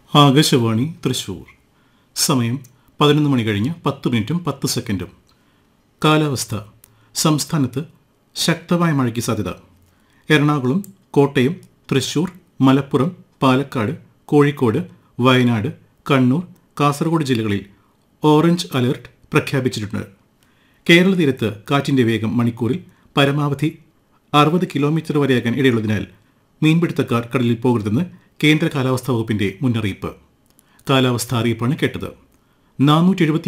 ആകാശവാണി തൃശൂർ സമയം പതിനൊന്ന് മണി കഴിഞ്ഞ് പത്ത് മിനിറ്റും പത്ത് സെക്കൻഡും കാലാവസ്ഥ സംസ്ഥാനത്ത് ശക്തമായ മഴയ്ക്ക് സാധ്യത എറണാകുളം കോട്ടയം തൃശൂർ മലപ്പുറം പാലക്കാട് കോഴിക്കോട് വയനാട് കണ്ണൂർ കാസർഗോഡ് ജില്ലകളിൽ ഓറഞ്ച് അലർട്ട് പ്രഖ്യാപിച്ചിട്ടുണ്ട് കേരള തീരത്ത് കാറ്റിന്റെ വേഗം മണിക്കൂറിൽ പരമാവധി അറുപത് കിലോമീറ്റർ വരെയാകാൻ ഇടയുള്ളതിനാൽ മീൻപിടുത്തക്കാർ കടലിൽ പോകരുതെന്ന് കേന്ദ്ര കാലാവസ്ഥാ വകുപ്പിന്റെ മുന്നറിയിപ്പ് കാലാവസ്ഥാ അറിയിപ്പാണ് കേട്ടത് നാനൂറ്റി